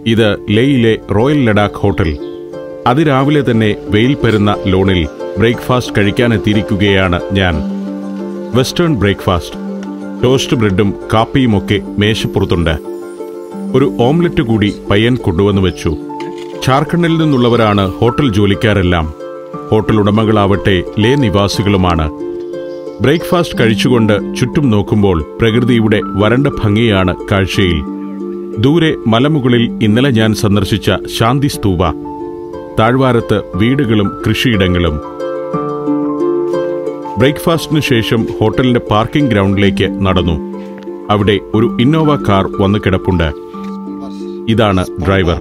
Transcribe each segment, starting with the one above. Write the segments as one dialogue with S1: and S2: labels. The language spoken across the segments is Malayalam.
S1: ഇത് ലേയിലെ റോയൽ ലഡാക്ക് ഹോട്ടൽ അതിരാവിലെ തന്നെ വെയിൽ പരുന്ന ലോണിൽ ബ്രേക്ക്ഫാസ്റ്റ് കഴിക്കാനെത്തിയിരിക്കുകയാണ് ഞാൻ വെസ്റ്റേൺ ബ്രേക്ക്ഫാസ്റ്റ് ടോസ്റ്റ് ബ്രെഡും കാപ്പിയുമൊക്കെ മേശപ്പുറത്തുണ്ട് ഒരു ഓംലെറ്റ് കൂടി പയ്യൻ കൊണ്ടുവന്നു വെച്ചു ഝാർഖണ്ഡിൽ നിന്നുള്ളവരാണ് ഹോട്ടൽ ജോലിക്കാരെല്ലാം ഹോട്ടൽ ഉടമകളാവട്ടെ ലേ നിവാസികളുമാണ് ബ്രേക്ക്ഫാസ്റ്റ് കഴിച്ചുകൊണ്ട് ചുറ്റും നോക്കുമ്പോൾ പ്രകൃതിയുടെ വരണ്ട ഭംഗിയാണ് കാഴ്ചയിൽ ദൂരെ മലമുകളിൽ ഇന്നലെ ഞാൻ സന്ദർശിച്ച ശാന്തി സ്തൂപ താഴ്വാരത്ത് വീടുകളും കൃഷിയിടങ്ങളും ബ്രേക്ക്ഫാസ്റ്റിനു ശേഷം ഹോട്ടലിന്റെ പാർക്കിംഗ് ഗ്രൗണ്ടിലേക്ക് നടന്നു അവിടെ ഒരു ഇന്നോവ കാർ വന്നു കിടപ്പുണ്ട് ഇതാണ് ഡ്രൈവർ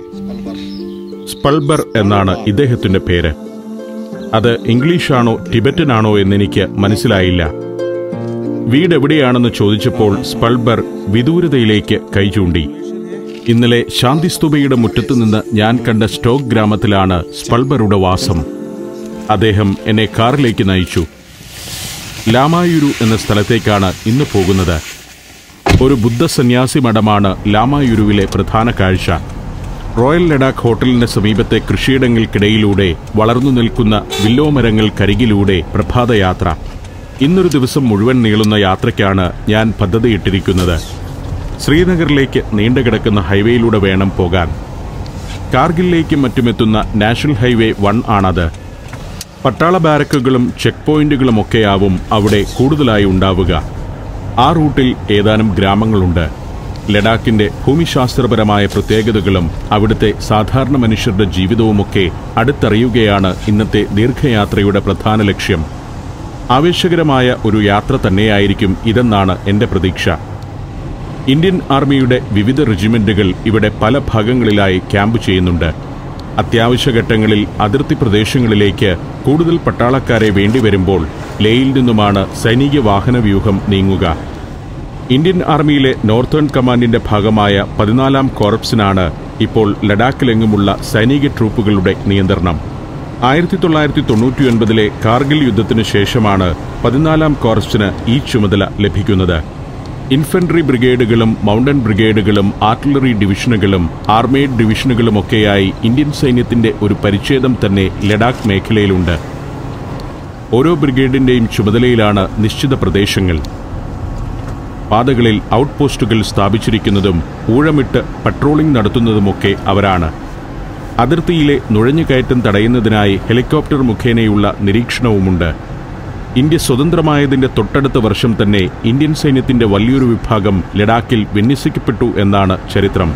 S1: സ്പൾബർ എന്നാണ് ഇദ്ദേഹത്തിന്റെ പേര് അത് ഇംഗ്ലീഷാണോ ടിബറ്റനാണോ എന്നെനിക്ക് മനസ്സിലായില്ല വീട് എവിടെയാണെന്ന് ചോദിച്ചപ്പോൾ സ്പൾബർ വിദൂരതയിലേക്ക് കൈ ചൂണ്ടി ഇന്നലെ ശാന്തിസ്തുബയുടെ മുറ്റത്ത് നിന്ന് ഞാൻ കണ്ട സ്റ്റോക്ക് ഗ്രാമത്തിലാണ് സ്പൾബറുടെ വാസം അദ്ദേഹം എന്നെ കാറിലേക്ക് നയിച്ചു ലാമായുരു എന്ന സ്ഥലത്തേക്കാണ് ഇന്ന് പോകുന്നത് ഒരു ബുദ്ധസന്യാസി മഠമാണ് ലാമായുരുവിലെ പ്രധാന കാഴ്ച റോയൽ ലഡാക്ക് ഹോട്ടലിന്റെ സമീപത്തെ കൃഷിയിടങ്ങൾക്കിടയിലൂടെ വളർന്നു നിൽക്കുന്ന വില്ലോ മരങ്ങൾക്കരികിലൂടെ പ്രഭാതയാത്ര ഇന്നൊരു ദിവസം മുഴുവൻ നീളുന്ന യാത്രയ്ക്കാണ് ഞാൻ പദ്ധതിയിട്ടിരിക്കുന്നത് ശ്രീനഗറിലേക്ക് നീണ്ടുകിടക്കുന്ന ഹൈവേയിലൂടെ വേണം പോകാൻ കാർഗിലിലേക്കും മറ്റുമെത്തുന്ന നാഷണൽ ഹൈവേ വൺ ആണത് പട്ടാള ബാരക്കുകളും ചെക്ക് പോയിന്റുകളുമൊക്കെയാവും അവിടെ കൂടുതലായി ഉണ്ടാവുക ആ റൂട്ടിൽ ഏതാനും ഗ്രാമങ്ങളുണ്ട് ലഡാക്കിന്റെ ഭൂമിശാസ്ത്രപരമായ പ്രത്യേകതകളും അവിടുത്തെ സാധാരണ മനുഷ്യരുടെ ജീവിതവുമൊക്കെ അടുത്തറിയുകയാണ് ഇന്നത്തെ ദീർഘയാത്രയുടെ പ്രധാന ലക്ഷ്യം ആവേശകരമായ ഒരു യാത്ര തന്നെയായിരിക്കും ഇതെന്നാണ് എന്റെ പ്രതീക്ഷ ഇന്ത്യൻ ആർമിയുടെ വിവിധ റെജിമെന്റുകൾ ഇവിടെ പല ഭാഗങ്ങളിലായി ക്യാമ്പ് ചെയ്യുന്നുണ്ട് അത്യാവശ്യ ഘട്ടങ്ങളിൽ അതിർത്തി പ്രദേശങ്ങളിലേക്ക് കൂടുതൽ പട്ടാളക്കാരെ വേണ്ടിവരുമ്പോൾ ലേയിൽ നിന്നുമാണ് സൈനിക വാഹന വ്യൂഹം നീങ്ങുക ഇന്ത്യൻ ആർമിയിലെ നോർത്തേൺ കമാൻഡിന്റെ ഭാഗമായ പതിനാലാം കോർപ്സിനാണ് ഇപ്പോൾ ലഡാക്കിലെങ്ങുമുള്ള സൈനിക ട്രൂപ്പുകളുടെ നിയന്ത്രണം ആയിരത്തി തൊള്ളായിരത്തി തൊണ്ണൂറ്റിയൊൻപതിലെ കാർഗിൽ യുദ്ധത്തിനു ശേഷമാണ് പതിനാലാം കോർപ്സിന് ഈ ചുമതല ലഭിക്കുന്നത് ഇൻഫൻട്രി ബ്രിഗേഡുകളും മൗണ്ടൻ ബ്രിഗേഡുകളും ആർട്ടിലറി ഡിവിഷനുകളും ആർമേഡ് ഡിവിഷനുകളുമൊക്കെയായി ഇന്ത്യൻ സൈന്യത്തിന്റെ ഒരു പരിച്ഛേദം തന്നെ ലഡാക്ക് മേഖലയിലുണ്ട് ഓരോ ബ്രിഗേഡിന്റെയും ചുമതലയിലാണ് നിശ്ചിത പ്രദേശങ്ങൾ പാതകളിൽ ഔട്ട് പോസ്റ്റുകൾ സ്ഥാപിച്ചിരിക്കുന്നതും ഊഴമിട്ട് പട്രോളിംഗ് നടത്തുന്നതുമൊക്കെ അവരാണ് അതിർത്തിയിലെ നുഴഞ്ഞുകയറ്റം തടയുന്നതിനായി ഹെലികോപ്റ്റർ മുഖേനയുള്ള നിരീക്ഷണവുമുണ്ട് ഇന്ത്യ സ്വതന്ത്രമായതിന്റെ തൊട്ടടുത്ത വർഷം തന്നെ ഇന്ത്യൻ സൈന്യത്തിന്റെ വലിയൊരു വിഭാഗം ലഡാക്കിൽ വിന്യസിക്കപ്പെട്ടു എന്നാണ് ചരിത്രം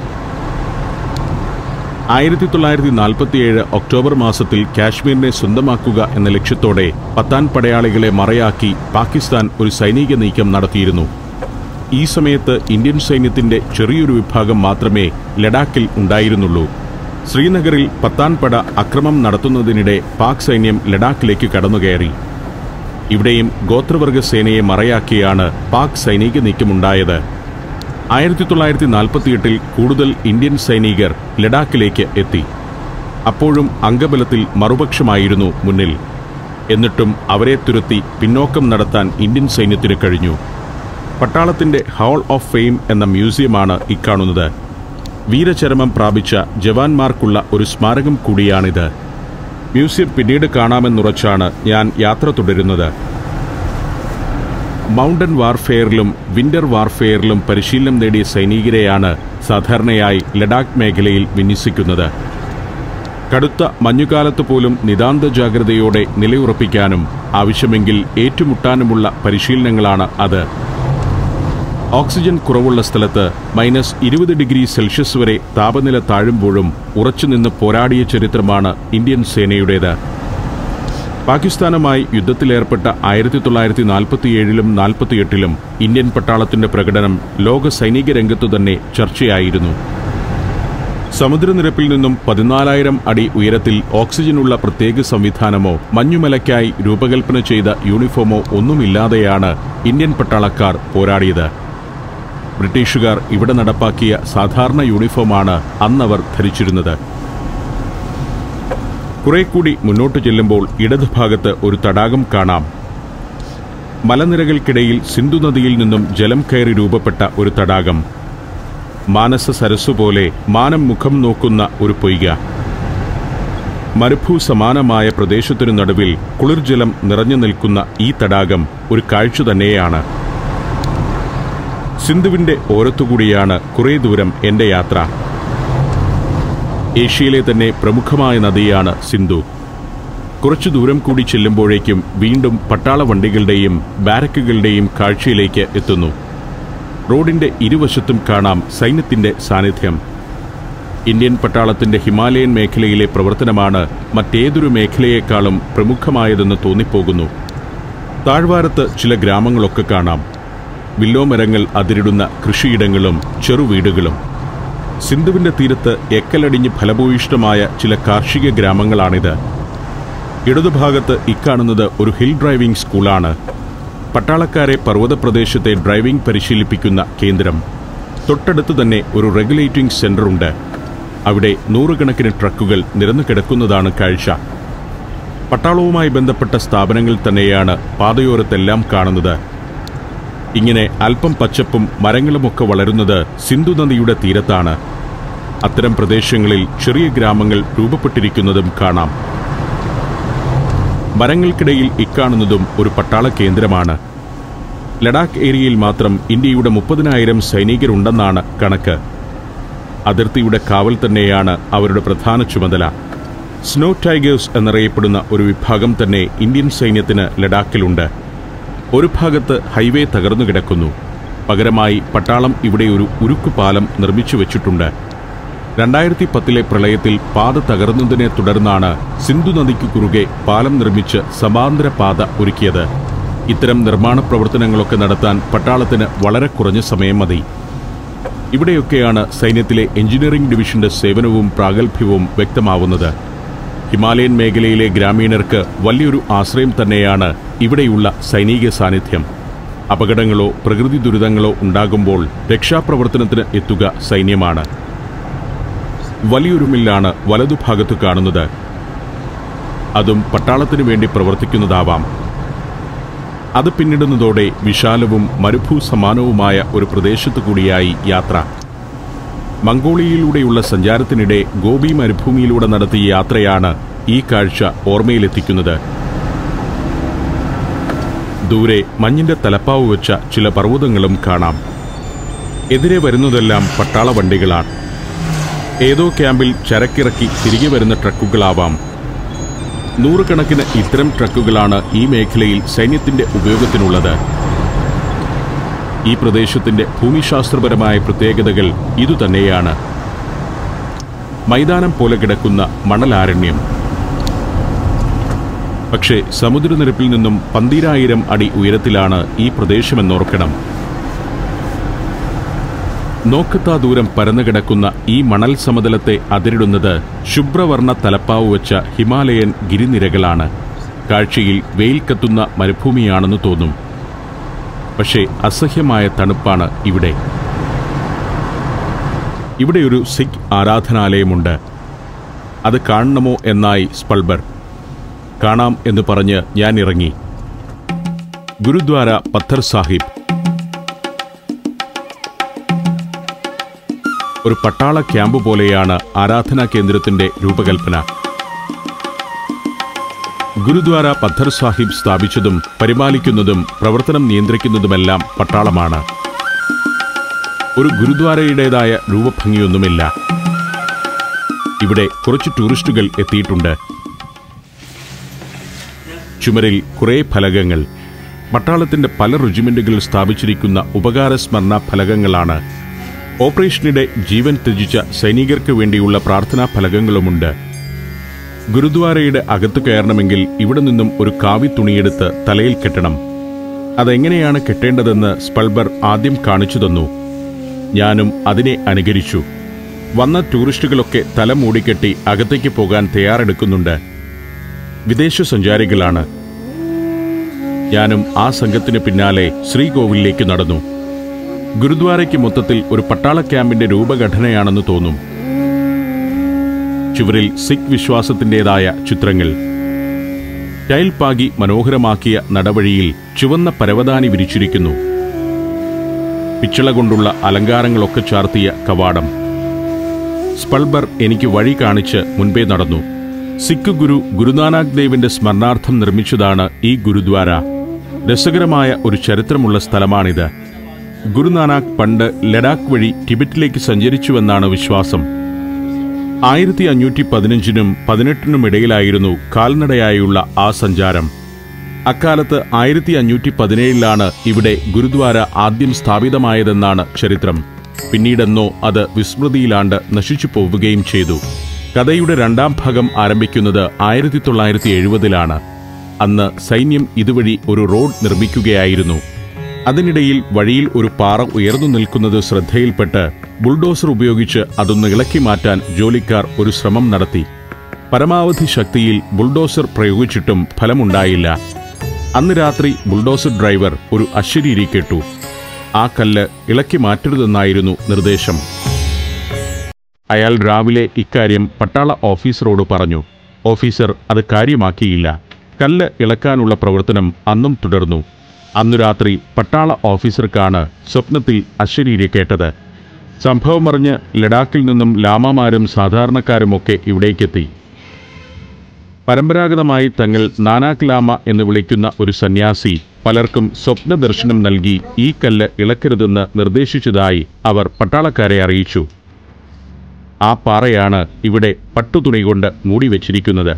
S1: ആയിരത്തി തൊള്ളായിരത്തി നാൽപ്പത്തിയേഴ് ഒക്ടോബർ മാസത്തിൽ കാശ്മീരിനെ സ്വന്തമാക്കുക എന്ന ലക്ഷ്യത്തോടെ പത്താൻ പടയാളികളെ മറയാക്കി പാകിസ്ഥാൻ ഒരു സൈനിക നീക്കം നടത്തിയിരുന്നു ഈ സമയത്ത് ഇന്ത്യൻ സൈന്യത്തിന്റെ ചെറിയൊരു വിഭാഗം മാത്രമേ ലഡാക്കിൽ ഉണ്ടായിരുന്നുള്ളൂ ശ്രീനഗറിൽ പത്താൻ പട അക്രമം നടത്തുന്നതിനിടെ പാക് സൈന്യം ലഡാക്കിലേക്ക് കടന്നുകയറി ഇവിടെയും ഗോത്രവർഗ സേനയെ മറയാക്കിയാണ് പാക് സൈനിക നീക്കമുണ്ടായത് ആയിരത്തി തൊള്ളായിരത്തി നാൽപ്പത്തിയെട്ടിൽ കൂടുതൽ ഇന്ത്യൻ സൈനികർ ലഡാക്കിലേക്ക് എത്തി അപ്പോഴും അംഗബലത്തിൽ മറുപക്ഷമായിരുന്നു മുന്നിൽ എന്നിട്ടും അവരെ തുരത്തി പിന്നോക്കം നടത്താൻ ഇന്ത്യൻ സൈന്യത്തിന് കഴിഞ്ഞു പട്ടാളത്തിന്റെ ഹാൾ ഓഫ് ഫെയിം എന്ന മ്യൂസിയമാണ് ഇക്കാണുന്നത് വീരചരമം പ്രാപിച്ച ജവാന്മാർക്കുള്ള ഒരു സ്മാരകം കൂടിയാണിത് മ്യൂസിയം പിന്നീട് കാണാമെന്നുറച്ചാണ് ഞാൻ യാത്ര തുടരുന്നത് മൗണ്ടൻ വാർഫെയറിലും വിന്റർ വാർഫെയറിലും പരിശീലനം നേടിയ സൈനികരെയാണ് സാധാരണയായി ലഡാക്ക് മേഖലയിൽ വിന്യസിക്കുന്നത് കടുത്ത മഞ്ഞുകാലത്ത് പോലും നിതാന്ത ജാഗ്രതയോടെ നിലയുറപ്പിക്കാനും ആവശ്യമെങ്കിൽ ഏറ്റുമുട്ടാനുമുള്ള പരിശീലനങ്ങളാണ് അത് ഓക്സിജൻ കുറവുള്ള സ്ഥലത്ത് മൈനസ് ഇരുപത് ഡിഗ്രി സെൽഷ്യസ് വരെ താപനില താഴുമ്പോഴും ഉറച്ചുനിന്ന് പോരാടിയ ചരിത്രമാണ് ഇന്ത്യൻ സേനയുടേത് പാകിസ്ഥാനുമായി യുദ്ധത്തിലേർപ്പെട്ട ആയിരത്തി തൊള്ളായിരത്തി നാൽപ്പത്തിയേഴിലും നാൽപ്പത്തിയെട്ടിലും ഇന്ത്യൻ പട്ടാളത്തിന്റെ പ്രകടനം ലോക സൈനിക രംഗത്തു തന്നെ ചർച്ചയായിരുന്നു സമുദ്രനിരപ്പിൽ നിന്നും പതിനാലായിരം അടി ഉയരത്തിൽ ഓക്സിജനുള്ള പ്രത്യേക സംവിധാനമോ മഞ്ഞുമലയ്ക്കായി രൂപകൽപ്പന ചെയ്ത യൂണിഫോമോ ഒന്നുമില്ലാതെയാണ് ഇന്ത്യൻ പട്ടാളക്കാർ പോരാടിയത് ബ്രിട്ടീഷുകാർ ഇവിടെ നടപ്പാക്കിയ സാധാരണ യൂണിഫോമാണ് അന്നവർ ധരിച്ചിരുന്നത് കുറെ കൂടി മുന്നോട്ട് ചെല്ലുമ്പോൾ ഇടതുഭാഗത്ത് ഒരു തടാകം കാണാം മലനിരകൾക്കിടയിൽ സിന്ധു നദിയിൽ നിന്നും ജലം കയറി രൂപപ്പെട്ട ഒരു തടാകം മാനസ സരസ്സു പോലെ മാനം മുഖം നോക്കുന്ന ഒരു പൊയ്ക മരുഭൂ സമാനമായ പ്രദേശത്തിനു നടുവിൽ കുളിർജലം നിറഞ്ഞു നിൽക്കുന്ന ഈ തടാകം ഒരു കാഴ്ച തന്നെയാണ് സിന്ധുവിന്റെ ഓരത്തുകൂടിയാണ് കുറേ ദൂരം എന്റെ യാത്ര ഏഷ്യയിലെ തന്നെ പ്രമുഖമായ നദിയാണ് സിന്ധു കുറച്ചു ദൂരം കൂടി ചെല്ലുമ്പോഴേക്കും വീണ്ടും പട്ടാള വണ്ടികളുടെയും ബാരക്കുകളുടെയും കാഴ്ചയിലേക്ക് എത്തുന്നു റോഡിന്റെ ഇരുവശത്തും കാണാം സൈന്യത്തിന്റെ സാന്നിധ്യം ഇന്ത്യൻ പട്ടാളത്തിന്റെ ഹിമാലയൻ മേഖലയിലെ പ്രവർത്തനമാണ് മറ്റേതൊരു മേഖലയേക്കാളും പ്രമുഖമായതെന്ന് തോന്നിപ്പോകുന്നു താഴ്വാരത്ത് ചില ഗ്രാമങ്ങളൊക്കെ കാണാം വില്ലോമരങ്ങൾ അതിരിടുന്ന കൃഷിയിടങ്ങളും ചെറുവീടുകളും സിന്ധുവിന്റെ തീരത്ത് എക്കലടിഞ്ഞ് ഫലഭൂയിഷ്ടമായ ചില കാർഷിക ഗ്രാമങ്ങളാണിത് ഇടതുഭാഗത്ത് ഇക്കാണുന്നത് ഒരു ഹിൽ ഡ്രൈവിംഗ് സ്കൂളാണ് പട്ടാളക്കാരെ പർവ്വത പ്രദേശത്തെ ഡ്രൈവിംഗ് പരിശീലിപ്പിക്കുന്ന കേന്ദ്രം തൊട്ടടുത്ത് തന്നെ ഒരു റെഗുലേറ്റിംഗ് സെന്ററുണ്ട് അവിടെ നൂറുകണക്കിന് ട്രക്കുകൾ നിരന്നു കിടക്കുന്നതാണ് കാഴ്ച പട്ടാളവുമായി ബന്ധപ്പെട്ട സ്ഥാപനങ്ങൾ തന്നെയാണ് പാതയോരത്തെല്ലാം കാണുന്നത് ഇങ്ങനെ അല്പം പച്ചപ്പും മരങ്ങളുമൊക്കെ വളരുന്നത് സിന്ധു നദിയുടെ തീരത്താണ് അത്തരം പ്രദേശങ്ങളിൽ ചെറിയ ഗ്രാമങ്ങൾ രൂപപ്പെട്ടിരിക്കുന്നതും കാണാം മരങ്ങൾക്കിടയിൽ ഇക്കാണുന്നതും ഒരു പട്ടാള കേന്ദ്രമാണ് ലഡാക്ക് ഏരിയയിൽ മാത്രം ഇന്ത്യയുടെ മുപ്പതിനായിരം സൈനികരുണ്ടെന്നാണ് കണക്ക് അതിർത്തിയുടെ കാവൽ തന്നെയാണ് അവരുടെ പ്രധാന ചുമതല സ്നോ ടൈഗേഴ്സ് എന്നറിയപ്പെടുന്ന ഒരു വിഭാഗം തന്നെ ഇന്ത്യൻ സൈന്യത്തിന് ലഡാക്കിലുണ്ട് ഒരു ഭാഗത്ത് ഹൈവേ തകർന്നു കിടക്കുന്നു പകരമായി പട്ടാളം ഇവിടെ ഒരു ഉരുക്കുപാലം നിർമ്മിച്ചു വെച്ചിട്ടുണ്ട് രണ്ടായിരത്തി പത്തിലെ പ്രളയത്തിൽ പാത തകർന്നതിനെ തുടർന്നാണ് സിന്ധു നദിക്ക് കുറുകെ പാലം നിർമ്മിച്ച് സമാന്തര പാത ഒരുക്കിയത് ഇത്തരം നിർമ്മാണ പ്രവർത്തനങ്ങളൊക്കെ നടത്താൻ പട്ടാളത്തിന് വളരെ കുറഞ്ഞ സമയം മതി ഇവിടെയൊക്കെയാണ് സൈന്യത്തിലെ എഞ്ചിനീയറിംഗ് ഡിവിഷന്റെ സേവനവും പ്രാഗൽഭ്യവും വ്യക്തമാവുന്നത് ഹിമാലയൻ മേഖലയിലെ ഗ്രാമീണർക്ക് വലിയൊരു ആശ്രയം തന്നെയാണ് ഇവിടെയുള്ള സൈനിക സാന്നിധ്യം അപകടങ്ങളോ പ്രകൃതി ദുരിതങ്ങളോ ഉണ്ടാകുമ്പോൾ രക്ഷാപ്രവർത്തനത്തിന് എത്തുക സൈന്യമാണ് വലിയൊരു മില്ലാണ് വലതുഭാഗത്ത് കാണുന്നത് അതും പട്ടാളത്തിനു വേണ്ടി പ്രവർത്തിക്കുന്നതാവാം അത് പിന്നിടുന്നതോടെ വിശാലവും മരുഭൂ സമാനവുമായ ഒരു പ്രദേശത്തു കൂടിയായി യാത്ര മംഗോളിയയിലൂടെയുള്ള സഞ്ചാരത്തിനിടെ ഗോപി മരുഭൂമിയിലൂടെ നടത്തിയ യാത്രയാണ് ഈ കാഴ്ച ഓർമ്മയിലെത്തിക്കുന്നത് ദൂരെ മഞ്ഞിന്റെ തലപ്പാവ് വെച്ച ചില പർവ്വതങ്ങളും കാണാം എതിരെ വരുന്നതെല്ലാം പട്ടാള വണ്ടികളാണ് ഏതോ ക്യാമ്പിൽ ചരക്കിറക്കി തിരികെ വരുന്ന ട്രക്കുകളാവാം നൂറുകണക്കിന് ഇത്തരം ട്രക്കുകളാണ് ഈ മേഖലയിൽ സൈന്യത്തിന്റെ ഉപയോഗത്തിനുള്ളത് ഈ പ്രദേശത്തിന്റെ ഭൂമിശാസ്ത്രപരമായ പ്രത്യേകതകൾ ഇതുതന്നെയാണ് മൈതാനം പോലെ കിടക്കുന്ന മണലാരണ്യം പക്ഷേ സമുദ്രനിരപ്പിൽ നിന്നും പന്തിരായിരം അടി ഉയരത്തിലാണ് ഈ പ്രദേശമെന്നോർക്കണം നോക്കത്താ ദൂരം പരന്നു കിടക്കുന്ന ഈ മണൽ സമതലത്തെ അതിരിടുന്നത് ശുഭ്രവർണ്ണ തലപ്പാവ് വെച്ച ഹിമാലയൻ ഗിരിനിരകളാണ് കാഴ്ചയിൽ വെയിൽ കത്തുന്ന മരുഭൂമിയാണെന്ന് തോന്നും പക്ഷേ അസഹ്യമായ തണുപ്പാണ് ഇവിടെ ഇവിടെ ഒരു സിഖ് ആരാധനാലയമുണ്ട് അത് കാണണമോ എന്നായി സ്പൾബർ കാണാം എന്ന് പറഞ്ഞ് ഞാൻ ഇറങ്ങി ഗുരുദ്വാര പത്ഥർ സാഹിബ് ഒരു പട്ടാള ക്യാമ്പ് പോലെയാണ് ആരാധനാ കേന്ദ്രത്തിന്റെ രൂപകൽപ്പന ഗുരുദ്വാര പത്ഥർ സാഹിബ് സ്ഥാപിച്ചതും പരിപാലിക്കുന്നതും പ്രവർത്തനം നിയന്ത്രിക്കുന്നതുമെല്ലാം പട്ടാളമാണ് ഒരു ഗുരുദ്വാരയുടേതായ രൂപഭംഗിയൊന്നുമില്ല ഇവിടെ കുറച്ച് ടൂറിസ്റ്റുകൾ എത്തിയിട്ടുണ്ട് ചുമരിൽ കുറേ ഫലകങ്ങൾ പട്ടാളത്തിന്റെ പല റെജിമെന്റുകൾ സ്ഥാപിച്ചിരിക്കുന്ന ഉപകാരസ്മരണ ഫലകങ്ങളാണ് ഓപ്പറേഷനിടെ ജീവൻ ത്യജിച്ച സൈനികർക്ക് വേണ്ടിയുള്ള പ്രാർത്ഥനാ ഫലകങ്ങളുമുണ്ട് ഗുരുദ്വാരയുടെ അകത്ത് കയറണമെങ്കിൽ ഇവിടെ നിന്നും ഒരു കാവി തുണിയെടുത്ത് തലയിൽ കെട്ടണം അതെങ്ങനെയാണ് കെട്ടേണ്ടതെന്ന് സ്പൾബർ ആദ്യം കാണിച്ചു തന്നു ഞാനും അതിനെ അനുകരിച്ചു വന്ന ടൂറിസ്റ്റുകളൊക്കെ തല മൂടിക്കെട്ടി അകത്തേക്ക് പോകാൻ തയ്യാറെടുക്കുന്നുണ്ട് വിദേശ സഞ്ചാരികളാണ് ഞാനും ആ സംഘത്തിന് പിന്നാലെ ശ്രീകോവിലേക്ക് നടന്നു ഗുരുദ്വാരയ്ക്ക് മൊത്തത്തിൽ ഒരു പട്ടാള ക്യാമ്പിന്റെ രൂപഘടനയാണെന്ന് തോന്നും ചുവരിൽ സിഖ് വിശ്വാസത്തിൻ്റെതായ ചിത്രങ്ങൾ ടൈൽ പാകി മനോഹരമാക്കിയ നടവഴിയിൽ ചുവന്ന പരവതാനി വിരിച്ചിരിക്കുന്നു പിച്ചള കൊണ്ടുള്ള അലങ്കാരങ്ങളൊക്കെ ചാർത്തിയ കവാടം സ്പൾബർ എനിക്ക് വഴി കാണിച്ച് മുൻപേ നടന്നു സിഖ് ഗുരു ഗുരുനാനാക് ദേവിന്റെ സ്മരണാർത്ഥം നിർമ്മിച്ചതാണ് ഈ ഗുരുദ്വാര രസകരമായ ഒരു ചരിത്രമുള്ള സ്ഥലമാണിത് ഗുരുനാനാക്ക് പണ്ട് ലഡാക്ക് വഴി ടിബറ്റിലേക്ക് സഞ്ചരിച്ചുവെന്നാണ് വിശ്വാസം ആയിരത്തി അഞ്ഞൂറ്റി പതിനഞ്ചിനും പതിനെട്ടിനും ഇടയിലായിരുന്നു കാൽനടയായുള്ള ആ സഞ്ചാരം അക്കാലത്ത് ആയിരത്തി അഞ്ഞൂറ്റി പതിനേഴിലാണ് ഇവിടെ ഗുരുദ്വാര ആദ്യം സ്ഥാപിതമായതെന്നാണ് ചരിത്രം പിന്നീടെന്നോ അത് വിസ്മൃതിയിലാണ്ട് നശിച്ചു പോവുകയും ചെയ്തു കഥയുടെ രണ്ടാം ഭാഗം ആരംഭിക്കുന്നത് ആയിരത്തി തൊള്ളായിരത്തി എഴുപതിലാണ് അന്ന് സൈന്യം ഇതുവഴി ഒരു റോഡ് നിർമ്മിക്കുകയായിരുന്നു അതിനിടയിൽ വഴിയിൽ ഒരു പാറ ഉയർന്നു നിൽക്കുന്നത് ശ്രദ്ധയിൽപ്പെട്ട് ബുൾഡോസർ ഉപയോഗിച്ച് അതൊന്ന് ഇളക്കി മാറ്റാൻ ജോലിക്കാർ ഒരു ശ്രമം നടത്തി പരമാവധി ശക്തിയിൽ ബുൾഡോസർ പ്രയോഗിച്ചിട്ടും ഫലമുണ്ടായില്ല അന്ന് രാത്രി ബുൾഡോസർ ഡ്രൈവർ ഒരു അശരീരി കേട്ടു ആ കല്ല് ഇളക്കി മാറ്റരുതെന്നായിരുന്നു നിർദ്ദേശം അയാൾ രാവിലെ ഇക്കാര്യം പട്ടാള ഓഫീസറോട് പറഞ്ഞു ഓഫീസർ അത് കാര്യമാക്കിയില്ല കല്ല് ഇളക്കാനുള്ള പ്രവർത്തനം അന്നും തുടർന്നു അന്നു രാത്രി പട്ടാള ഓഫീസർക്കാണ് സ്വപ്നത്തിൽ അശരീരി കേട്ടത് സംഭവമറിഞ്ഞ് ലഡാക്കിൽ നിന്നും ലാമമാരും സാധാരണക്കാരുമൊക്കെ ഇവിടേക്കെത്തി പരമ്പരാഗതമായി തങ്ങൾ നാനാക് ലാമ എന്ന് വിളിക്കുന്ന ഒരു സന്യാസി പലർക്കും സ്വപ്ന ദർശനം നൽകി ഈ കല്ല് ഇളക്കരുതെന്ന് നിർദ്ദേശിച്ചതായി അവർ പട്ടാളക്കാരെ അറിയിച്ചു ആ പാറയാണ് ഇവിടെ പട്ടുതുണി കൊണ്ട് മൂടിവെച്ചിരിക്കുന്നത്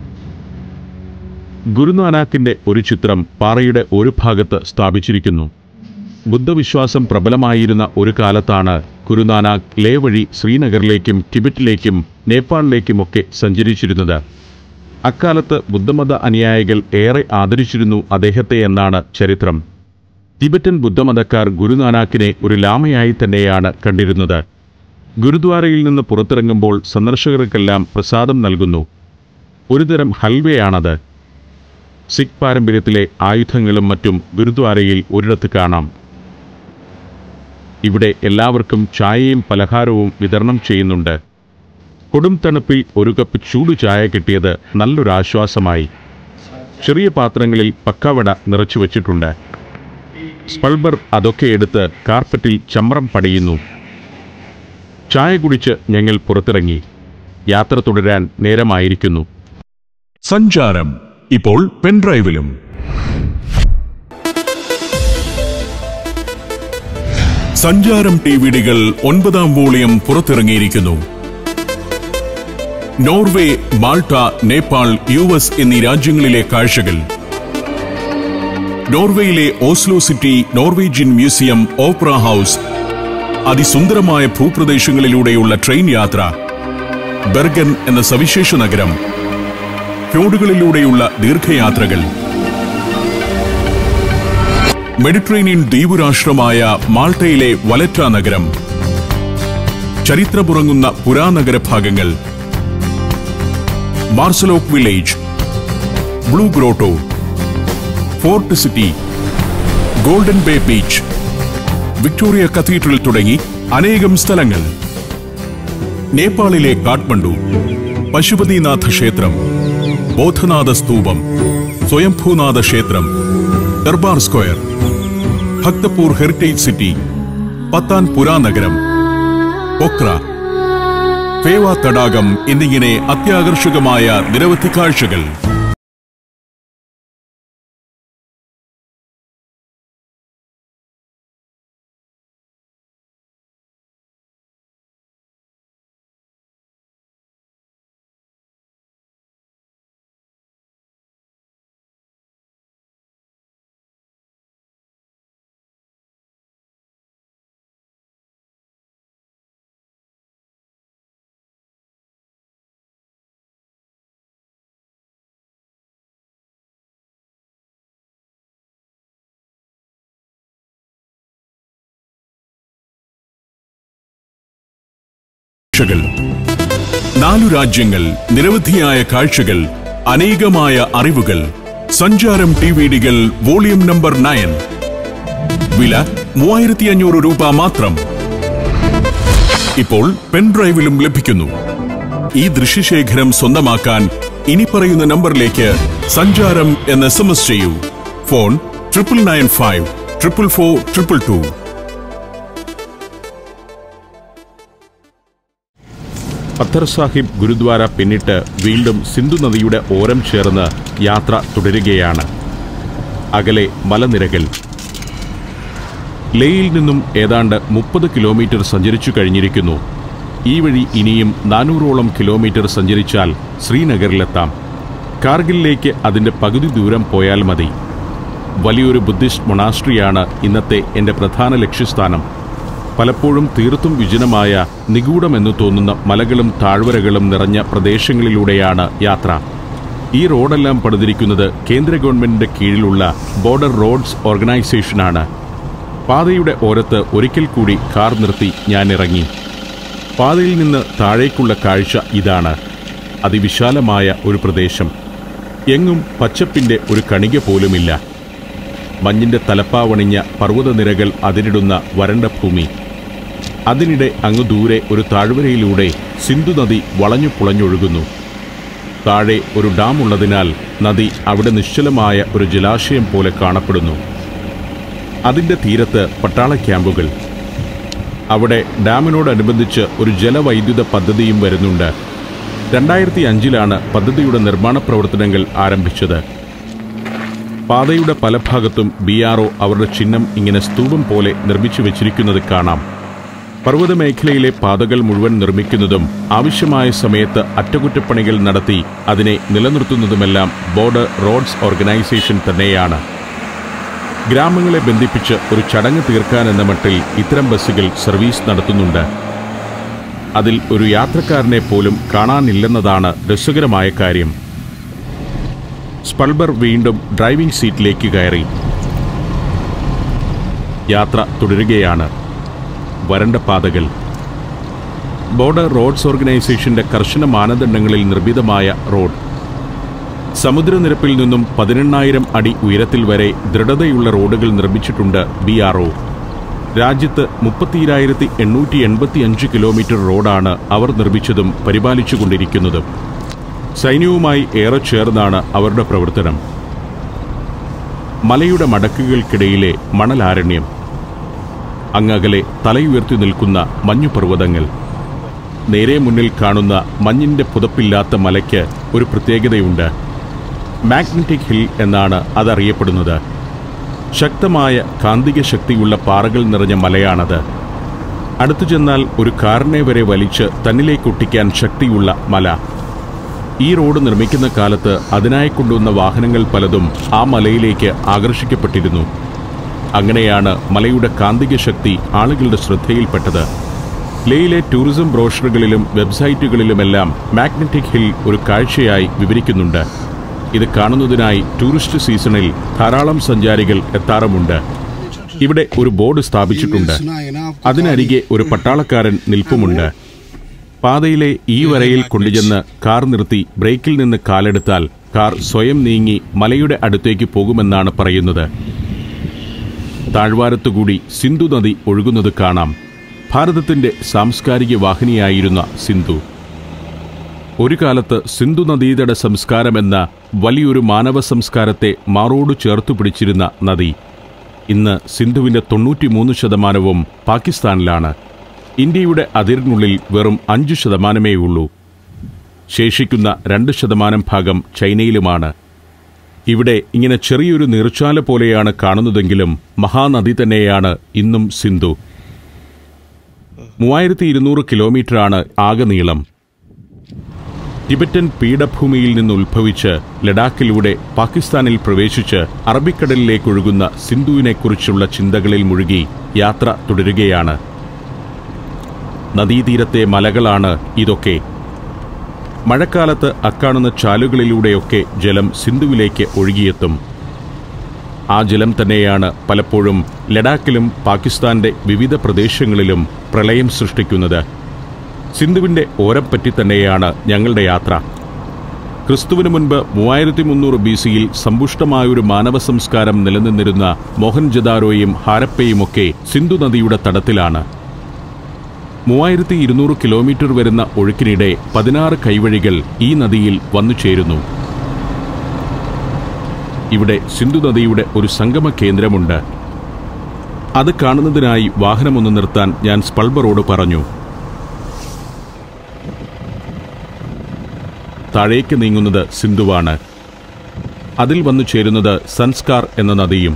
S1: ഗുരുനാനാക്കിന്റെ ഒരു ചിത്രം പാറയുടെ ഒരു ഭാഗത്ത് സ്ഥാപിച്ചിരിക്കുന്നു ബുദ്ധവിശ്വാസം പ്രബലമായിരുന്ന ഒരു കാലത്താണ് ഗുരുനാനാക്ക് ലേ വഴി ശ്രീനഗറിലേക്കും ടിബറ്റിലേക്കും നേപ്പാളിലേക്കുമൊക്കെ സഞ്ചരിച്ചിരുന്നത് അക്കാലത്ത് ബുദ്ധമത അനുയായികൾ ഏറെ ആദരിച്ചിരുന്നു അദ്ദേഹത്തെ എന്നാണ് ചരിത്രം ടിബറ്റൻ ബുദ്ധമതക്കാർ ഗുരുനാനാക്കിനെ ഒരു ലാമയായി തന്നെയാണ് കണ്ടിരുന്നത് ഗുരുദ്വാരയിൽ നിന്ന് പുറത്തിറങ്ങുമ്പോൾ സന്ദർശകർക്കെല്ലാം പ്രസാദം നൽകുന്നു ഒരുതരം ഹൽവയാണത് സിഖ് പാരമ്പര്യത്തിലെ ആയുധങ്ങളും മറ്റും ഗുരുദ്വാരയിൽ ഒരിടത്ത് കാണാം ഇവിടെ എല്ലാവർക്കും ചായയും പലഹാരവും വിതരണം ചെയ്യുന്നുണ്ട് കൊടും തണുപ്പിൽ ഒരു കപ്പ് ചൂട് ചായ കിട്ടിയത് നല്ലൊരാശ്വാസമായി ചെറിയ പാത്രങ്ങളിൽ പക്കവട നിറച്ചു വച്ചിട്ടുണ്ട് സ്പൾബർ അതൊക്കെ എടുത്ത് കാർപ്പറ്റിൽ ചമ്രം പടയുന്നു ചായ കുടിച്ച് ഞങ്ങൾ പുറത്തിറങ്ങി യാത്ര തുടരാൻ നേരമായിരിക്കുന്നു
S2: സഞ്ചാരം ഇപ്പോൾ പെൻഡ്രൈവിലും സഞ്ചാരം ടിവിഡികൾ ഒൻപതാം വോളിയം പുറത്തിറങ്ങിയിരിക്കുന്നു Norway Malta Nepal U S എന്നീ രാജ്യങ്ങളിലെ കാഴ്ചകൾ നോർവേയിലെ Oslo city Norwegian museum opera house അതിസുന്ദരമായ ഭൂപ്രദേശങ്ങളിലൂടെയുള്ള ട്രെയിൻ യാത്ര ബെർഗൻ എന്ന സവിശേഷ നഗരം ഫ്യോഡുകളിലൂടെയുള്ള ദീർഘയാത്രകൾ മെഡിറ്ററേനിയൻ ദ്വീപുരാഷ്ട്രമായ മാൾട്ടയിലെ വലറ്റ നഗരം ചരിത്രമുറങ്ങുന്ന പുരാനഗര ഭാഗങ്ങൾ Marsaxlokk village blue grotto fort city golden bay beach Victoria cathedral തുടങ്ങി അനേകം സ്ഥലങ്ങൾ നേപ്പാളിലെ കാഠ്മണ്ഡു പശുപതിനാഥ ക്ഷേത്രം ബോധനാഥ സ്തൂപം സ്വയംഭൂനാഥ ക്ഷേത്രം Durbar square Bhaktapur heritage city Patan പുരാനഗരം പൊക്ര ഫേവ തടാകം എന്നിങ്ങനെ അത്യാകർഷകമായ നിരവധി കാഴ്ചകൾ കാഴ്ചകൾ നാലു രാജ്യങ്ങൾ നിരവധിയായ കാഴ്ചകൾ അനേകമായ അറിവുകൾ സഞ്ചാരം ടിവിഡികൾ വോളിയം നമ്പർ നയൻ വില മൂവായിരത്തി അഞ്ഞൂറ് രൂപ മാത്രം ഇപ്പോൾ പെൻഡ്രൈവിലും ലഭിക്കുന്നു ഈ ദൃശ്യശേഖരം സ്വന്തമാക്കാൻ ഇനി പറയുന്ന നമ്പറിലേക്ക് സഞ്ചാരം എന്ന് എസ് എം എസ് ചെയ്യൂ phone triple nine five triple four triple two
S1: Patthar Sahib Gurdwara പിന്നിട്ട് വീണ്ടും സിന്ധു നദിയുടെ ഓരം ചേർന്ന് യാത്ര തുടരുകയാണ് അകലെ മലനിരകൾ ലേയിൽ നിന്നും ഏതാണ്ട് മുപ്പത് കിലോമീറ്റർ സഞ്ചരിച്ചു കഴിഞ്ഞിരിക്കുന്നു ഈ വഴി ഇനിയും നാനൂറോളം കിലോമീറ്റർ സഞ്ചരിച്ചാൽ ശ്രീനഗറിലെത്താം കാർഗിലിലേക്ക് അതിൻ്റെ പകുതി ദൂരം പോയാൽ മതി വലിയൊരു ബുദ്ധിസ്റ്റ് മൊണാസ്ട്രിയാണ് ഇന്നത്തെ എൻ്റെ പ്രധാന ലക്ഷ്യസ്ഥാനം പലപ്പോഴും തീർത്തും വിജനമായ നിഗൂഢമെന്ന് തോന്നുന്ന മലകളും താഴ്വരകളും നിറഞ്ഞ പ്രദേശങ്ങളിലൂടെയാണ് യാത്ര ഈ റോഡെല്ലാം പണിതിരിക്കുന്നത് കേന്ദ്ര ഗവൺമെന്റിന്റെ കീഴിലുള്ള ബോർഡർ റോഡ്സ് ഓർഗനൈസേഷനാണ് പാതയുടെ ഓരത്ത് ഒരിക്കൽ കൂടി കാർ നിർത്തി ഞാൻ ഇറങ്ങി പാതയിൽ നിന്ന് താഴേക്കുള്ള കാഴ്ച ഇതാണ് അതിവിശാലമായ ഒരു പ്രദേശം എങ്ങും പച്ചപ്പിന്റെ ഒരു കണിക പോലുമില്ല മഞ്ഞിന്റെ തലപ്പാവണിഞ്ഞ പർവ്വതനിരകൾ അതിരിടുന്ന വരണ്ട ഭൂമി അതിനിടെ അങ്ങ് ദൂരെ ഒരു താഴ്വരയിലൂടെ സിന്ധു നദി വളഞ്ഞു പുളഞ്ഞൊഴുകുന്നു താഴെ ഒരു ഡാം ഉള്ളതിനാൽ നദി അവിടെ നിശ്ചലമായ ഒരു ജലാശയം പോലെ കാണപ്പെടുന്നു അതിൻ്റെ തീരത്ത് പട്ടാള ക്യാമ്പുകൾ അവിടെ ഡാമിനോടനുബന്ധിച്ച് ഒരു ജലവൈദ്യുത പദ്ധതിയും വരുന്നുണ്ട് രണ്ടായിരത്തി അഞ്ചിലാണ് പദ്ധതിയുടെ നിർമ്മാണ പ്രവർത്തനങ്ങൾ ആരംഭിച്ചത് പാതയുടെ പല ഭാഗത്തും ബി ആർ ഒ അവരുടെ ചിഹ്നം ഇങ്ങനെ സ്തൂപം പോലെ നിർമ്മിച്ചു വെച്ചിരിക്കുന്നത് കാണാം പർവ്വതമേഖലയിലെ പാതകൾ മുഴുവൻ നിർമ്മിക്കുന്നതും ആവശ്യമായ സമയത്ത് അറ്റകുറ്റപ്പണികൾ നടത്തി അതിനെ നിലനിർത്തുന്നതുമെല്ലാം ബോർഡർ റോഡ്സ് ഓർഗനൈസേഷൻ തന്നെയാണ് ഗ്രാമങ്ങളെ ബന്ധിപ്പിച്ച് ഒരു ചടങ്ങ് തീർക്കാനെന്ന മട്ടിൽ ഇത്തരം ബസ്സുകൾ സർവീസ് നടത്തുന്നുണ്ട് അതിൽ ഒരു യാത്രക്കാരനെ പോലും കാണാനില്ലെന്നതാണ് രസകരമായ കാര്യം സ്പൾബർ വീണ്ടും ഡ്രൈവിംഗ് സീറ്റിലേക്ക് കയറി യാത്ര തുടരുകയാണ് വരണ്ട പാതകൾ ബോർഡർ റോഡ്സ് ഓർഗനൈസേഷന്റെ കർശന മാനദണ്ഡങ്ങളിൽ നിർമ്മിതമായ റോഡ് സമുദ്രനിരപ്പിൽ നിന്നും പതിനെണ്ണായിരം അടി ഉയരത്തിൽ വരെ ദൃഢതയുള്ള റോഡുകൾ നിർമ്മിച്ചിട്ടുണ്ട് ബി ആർ ഒ രാജ്യത്ത് മുപ്പത്തിരായിരത്തി എണ്ണൂറ്റി എൺപത്തിയഞ്ച് കിലോമീറ്റർ റോഡാണ് അവർ നിർമ്മിച്ചതും പരിപാലിച്ചുകൊണ്ടിരിക്കുന്നതും സൈന്യവുമായി ഏറെ ചേർന്നാണ് അവരുടെ പ്രവർത്തനം മലയുടെ മടക്കുകൾക്കിടയിലെ മണലാരണ്യം അങ്ങകലെ തലയുയർത്തി നിൽക്കുന്ന മഞ്ഞുപർവ്വതങ്ങൾ നേരെ മുന്നിൽ കാണുന്ന മഞ്ഞിന്റെ പുതപ്പില്ലാത്ത മലയ്ക്ക് ഒരു പ്രത്യേകതയുണ്ട് മാഗ്നറ്റിക് ഹിൽ എന്നാണ് അതറിയപ്പെടുന്നത് ശക്തമായ കാന്തിക ശക്തിയുള്ള പാറകൾ നിറഞ്ഞ മലയാണത് അടുത്തു ചെന്നാൽ ഒരു കാറിനെ വരെ വലിച്ച് തന്നിലേക്കൊട്ടിക്കാൻ ശക്തിയുള്ള മല ഈ റോഡ് നിർമ്മിക്കുന്ന കാലത്ത് അതിനായി കൊണ്ടുവന്ന വാഹനങ്ങൾ പലതും ആ മലയിലേക്ക് ആകർഷിക്കപ്പെട്ടിരുന്നു അങ്ങനെയാണ് മലയുടെ കാന്തിക ശക്തി ആളുകളുടെ ശ്രദ്ധയിൽപ്പെട്ടത് ലേയിലെ ടൂറിസം ബ്രോഷറുകളിലും വെബ്സൈറ്റുകളിലുമെല്ലാം മാഗ്നറ്റിക് ഹിൽ ഒരു കാഴ്ചയായി വിവരിക്കുന്നുണ്ട് ഇത് കാണുന്നതിനായി ടൂറിസ്റ്റ് സീസണിൽ ധാരാളം സഞ്ചാരികൾ എത്താറുമുണ്ട് ഇവിടെ ഒരു ബോർഡ് സ്ഥാപിച്ചിട്ടുണ്ട് അതിനരികെ ഒരു പട്ടാളക്കാരൻ നിൽപ്പുമുണ്ട് പാതയിലെ ഈ വരയിൽ കൊണ്ടുചെന്ന് കാർ നിർത്തി ബ്രേക്കിൽ നിന്ന് കാലെടുത്താൽ കാർ സ്വയം നീങ്ങി മലയുടെ അടുത്തേക്ക് പോകുമെന്നാണ് പറയുന്നത് താഴ്വാരത്തുകൂടി സിന്ധു നദി ഒഴുകുന്നത് കാണാം ഭാരതത്തിന്റെ സാംസ്കാരിക വാഹിനിയായിരുന്ന സിന്ധു ഒരു കാലത്ത് സിന്ധു നദീതട സംസ്കാരമെന്ന വലിയൊരു മാനവ സംസ്കാരത്തെ മാറോട് ചേർത്തു പിടിച്ചിരുന്ന നദി ഇന്ന് സിന്ധുവിന്റെ തൊണ്ണൂറ്റിമൂന്ന് ശതമാനവും പാകിസ്ഥാനിലാണ് ഇന്ത്യയുടെ അതിരിനുള്ളിൽ വെറും അഞ്ചു ശതമാനമേ ഉള്ളൂ ശേഷിക്കുന്ന രണ്ട് ശതമാനം ഭാഗം ചൈനയിലുമാണ് ഇവിടെ ഇങ്ങനെ ചെറിയൊരു നീർച്ചാല പോലെയാണ് കാണുന്നതെങ്കിലും മഹാനദി തന്നെയാണ് ഇന്നും സിന്ധു മൂവായിരത്തി ഇരുന്നൂറ് കിലോമീറ്ററാണ് ആകെ നീളം ടിബറ്റൻ പീഠഭൂമിയിൽ നിന്ന് ഉത്ഭവിച്ച് ലഡാക്കിലൂടെ പാകിസ്ഥാനിൽ പ്രവേശിച്ച് അറബിക്കടലിലേക്കൊഴുകുന്ന സിന്ധുവിനെക്കുറിച്ചുള്ള ചിന്തകളിൽ മുഴുകി യാത്ര തുടരുകയാണ് നദീതീരത്തെ മലകളാണ് ഇതൊക്കെ മഴക്കാലത്ത് അക്കാണുന്ന ചാലുകളിലൂടെയൊക്കെ ജലം സിന്ധുവിലേക്ക് ഒഴുകിയെത്തും ആ ജലം തന്നെയാണ് പലപ്പോഴും ലഡാക്കിലും പാകിസ്ഥാന്റെ വിവിധ പ്രദേശങ്ങളിലും പ്രളയം സൃഷ്ടിക്കുന്നത് സിന്ധുവിന്റെ ഓരപ്പറ്റി തന്നെയാണ് ഞങ്ങളുടെ യാത്ര ക്രിസ്തുവിന് മുൻപ് മൂവായിരത്തി മുന്നൂറ് ബി സിയിൽ സമ്പുഷ്ടമായൊരു മാനവ സംസ്കാരം നിലനിന്നിരുന്ന മോഹൻജദാരോയും ഹാരപ്പയുമൊക്കെ സിന്ധു നദിയുടെ തടത്തിലാണ് മൂവായിരത്തി ഇരുന്നൂറ് കിലോമീറ്റർ വരുന്ന ഒഴുക്കിനിടെ പതിനാറ് കൈവഴികൾ ഈ നദിയിൽ വന്നു ചേരുന്നു ഇവിടെ സിന്ധു നദിയുടെ ഒരു സംഗമ കേന്ദ്രമുണ്ട് അത് കാണുന്നതിനായി വാഹനമൊന്ന് നിർത്താൻ ഞാൻ സ്പൾബറോട് പറഞ്ഞു താഴേക്ക് നീങ്ങുന്നത് സിന്ധുവാണ് അതിൽ വന്നു ചേരുന്നത് സൻസ്കാർ എന്ന നദിയും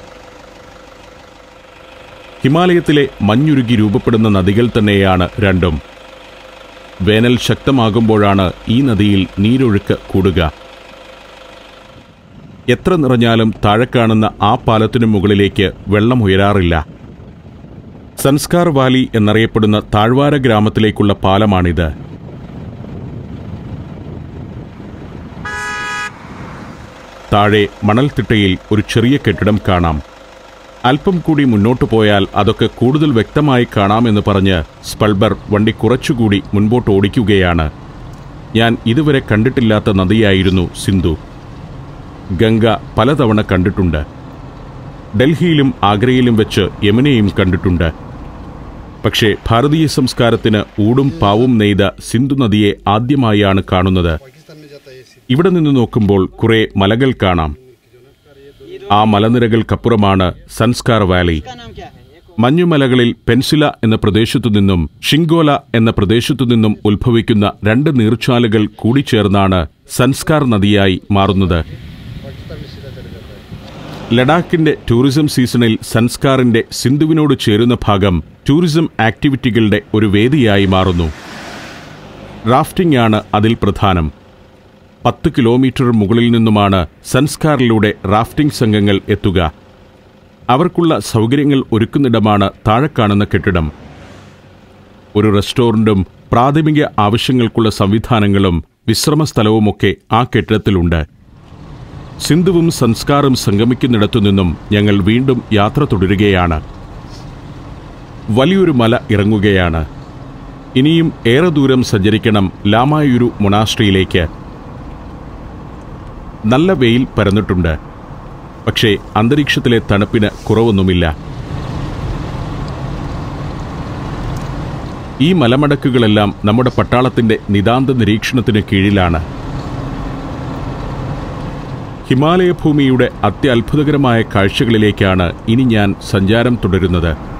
S1: ഹിമാലയത്തിലെ മഞ്ഞുരുകി രൂപപ്പെടുന്ന നദികൾ തന്നെയാണ് രണ്ടും വേനൽ ശക്തമാകുമ്പോഴാണ് ഈ നദിയിൽ നീരൊഴുക്ക് കൂടുക എത്ര നിറഞ്ഞാലും താഴെ കാണുന്ന ആ പാലത്തിനു മുകളിലേക്ക് വെള്ളം ഉയരാറില്ല സൻസ്കാർ വാലി എന്നറിയപ്പെടുന്ന താഴ്വാര ഗ്രാമത്തിലേക്കുള്ള പാലമാണിത് താഴെ മണൽത്തിട്ടയിൽ ഒരു ചെറിയ കെട്ടിടം കാണാം അല്പം കൂടി മുന്നോട്ടു പോയാൽ അതൊക്കെ കൂടുതൽ വ്യക്തമായി കാണാമെന്ന് പറഞ്ഞ് സ്പൾബർ വണ്ടി കുറച്ചുകൂടി മുൻപോട്ട് ഓടിക്കുകയാണ് ഞാൻ ഇതുവരെ കണ്ടിട്ടില്ലാത്ത നദിയായിരുന്നു സിന്ധു ഗംഗ പലതവണ കണ്ടിട്ടുണ്ട് ഡൽഹിയിലും ആഗ്രയിലും വെച്ച് യമുനയും കണ്ടിട്ടുണ്ട് പക്ഷേ ഭാരതീയ സംസ്കാരത്തിന് ഊടും പാവും നെയ്ത സിന്ധു നദിയെ ആദ്യമായാണ് കാണുന്നത് ഇവിടെ നിന്ന് നോക്കുമ്പോൾ കുറെ മലകൾ കാണാം ആ മലനിരകൾക്കപ്പുറമാണ് സൻസ്കാർ വാലി മഞ്ഞുമലകളിൽ പെൻസില എന്ന പ്രദേശത്തു നിന്നും ഷിങ്കോല എന്ന പ്രദേശത്തു നിന്നും ഉത്ഭവിക്കുന്ന രണ്ട് നീർച്ചാലുകൾ കൂടിച്ചേർന്നാണ് സൻസ്കാർ നദിയായി മാറുന്നത് ലഡാക്കിന്റെ ടൂറിസം സീസണിൽ സൻസ്കാറിന്റെ സിന്ധുവിനോട് ചേരുന്ന ഭാഗം ടൂറിസം ആക്ടിവിറ്റികളുടെ ഒരു വേദിയായി മാറുന്നു റാഫ്റ്റിംഗ് ആണ് അതിൽ പ്രധാനം പത്ത് കിലോമീറ്റർ മുകളിൽ നിന്നുമാണ് സൻസ്കാറിലൂടെ റാഫ്റ്റിംഗ് സംഘങ്ങൾ എത്തുക അവർക്കുള്ള സൗകര്യങ്ങൾ ഒരുക്കുന്നിടമാണ് താഴെ കാണുന്ന കെട്ടിടം ഒരു റെസ്റ്റോറൻറ്റും പ്രാഥമിക ആവശ്യങ്ങൾക്കുള്ള സംവിധാനങ്ങളും വിശ്രമസ്ഥലവുമൊക്കെ ആ കെട്ടിടത്തിലുണ്ട് സിന്ധുവും സംസ്കാരം സംഗമിക്കുന്നിടത്തു നിന്നും ഞങ്ങൾ വീണ്ടും യാത്ര തുടരുകയാണ് വലിയൊരു മല ഇറങ്ങുകയാണ് ഇനിയും ഏറെ ദൂരം സഞ്ചരിക്കണം ലാമായുരു മൊണാസ്ട്രിയിലേക്ക് നല്ല വെയിൽ പരന്നിട്ടുണ്ട് പക്ഷേ അന്തരീക്ഷത്തിലെ തണുപ്പിന് കുറവൊന്നുമില്ല ഈ മലമടക്കുകളെല്ലാം നമ്മുടെ പട്ടാളത്തിന്റെ നിതാന്ത നിരീക്ഷണത്തിന് കീഴിലാണ് ഹിമാലയ ഭൂമിയുടെ അത്യത്ഭുതകരമായ കാഴ്ചകളിലേക്കാണ് ഇനി ഞാൻ സഞ്ചാരം തുടരുന്നത്